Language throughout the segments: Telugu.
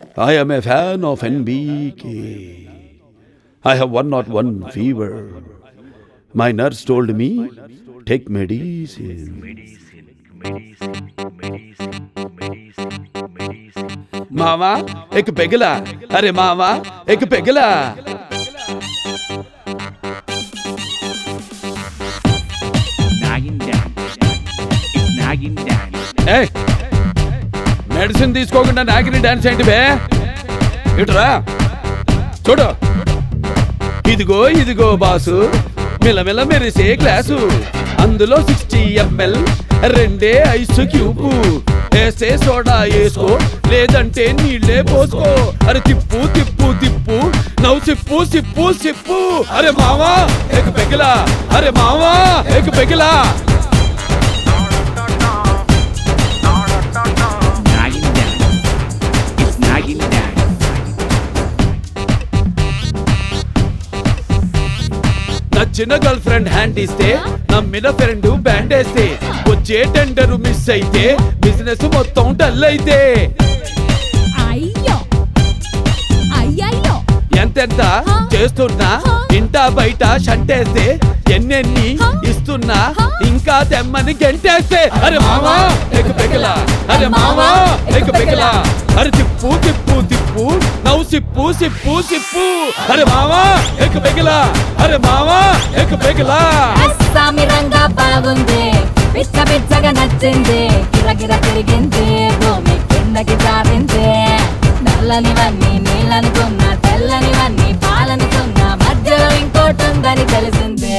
I am a fan of NBK. I have 101 fever. My nurse told me, take medicine. मामा एक पेगला अरे मामा एक पेगला nagging dance. It's nagging dance. ఏ మెడిసిన్ తీసుకోకుండా నాకిని డాన్స్ ఏంటి బే ఇటురా చూడు ఇదిగో ఇదిగో బాసు మిలమిల మెరిసే గ్లాసు అందులో సిక్స్టీ ఎంఎల్ రెండే ఐస్ క్యూబ్ వేస్తే సోడా వేసుకో లేదంటే నీళ్ళే పోసుకో అరే తిప్పు తిప్పు తిప్పు నవ్వు సిప్పు సిప్పు సిప్పు అరే మావా ఎక్ పెగిలా అరే మావా ఎక్ పెగిలా Nagging dance. It's nagging dance. నచ్చిన గర్ల్ ఫ్రెండ్ హ్యాండ్ ఇస్తే నమ్మిన ఫ్రెండ్ బ్యాండ్ వేస్తే వచ్చే టెండర్ మిస్ అయితే బిజినెస్ మొత్తం డల్ అయితే అయ్యో అయ్యయ్యో ఎంతెంత చేస్తున్నా ఇంటా బయట షంటేస్తే ఎన్నెన్ని ఇస్తున్నా ఇంకా తెమ్మని గెంటేస్తే అరే మావా ఎక్ పెగలా అరే మావా ఎక్ పెగలా అరే తిప్పు తిప్పు తిప్పు నవ్వు సిప్పు సిప్పు సిప్పు అరే మావా ఎక్ పెగలా అరే మావా ఎక్ పెగలా అస్సామి రంగా బాగుంది పిచ్చ పిచ్చగా నచ్చింది గిరగిర తిరిగింది భూమి కిందకి జారింది నల్లనివన్నీ నీళ్ళనుకున్నా తెల్లనివన్నీ పాలనుకున్నా మధ్యలో ఇంకోటి ఉందని తెలిసింది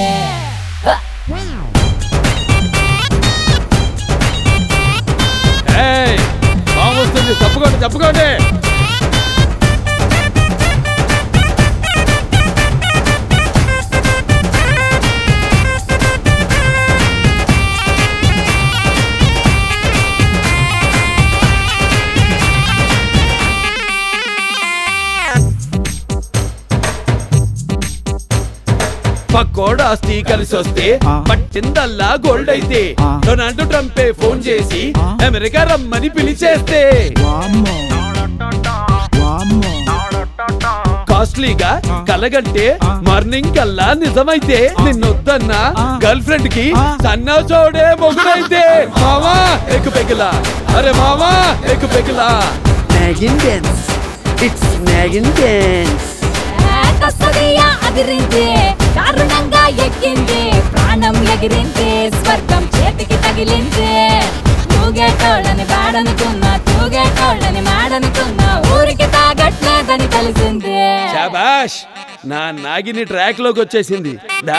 ఏయ్ బాగుంది తప్పుకోండి తప్పుకోండి పక్కోడు ఆస్తి కలిసి వస్తే పట్టిందల్లా గోల్డ్ అయితే డొనాల్డ్ ట్రంపే ఫోన్ చేసి అమెరికా రమ్మని పిలిచేస్తే కాస్ట్లీగా కలగంటే మార్నింగ్ కల్లా నిజమైతే నిన్నొద్దన్నా గర్ల్ ఫ్రెండ్ కి సన్నా చోడే మొగుడైతే మావా ఎక్కు పెగిలా అరే మావా ఎక్కు పెగిలా Nagging dance. It's nagging dance. కస్తదియా అదిరింది దారుణంగా ఎక్కింది ప్రాణం ఎగిరింది స్వర్గం చేతికి తగిలింది తూగేటోళ్ళని బాడనుకున్నా తూగేటోళ్ళని మాడనుకున్నా ఊరికి తాగట్లేదని తెలిసింది శాబాష్ నా నాగిని ట్రాక్ లోకి వచ్చేసింది దా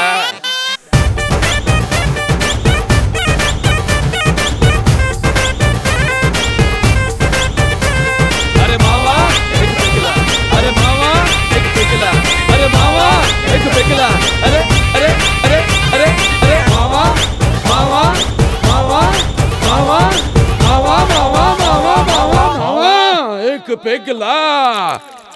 అరే మావా ఎక్ పెకిలా అరే మావా ఎక్ పెకిలా అరే మావా ఎక్ పెకిలా అరే అరే అరే అరే అరే మావా మావా మావా మావా మావా మావా మావా మావా మావా ఎక్ పెకిలా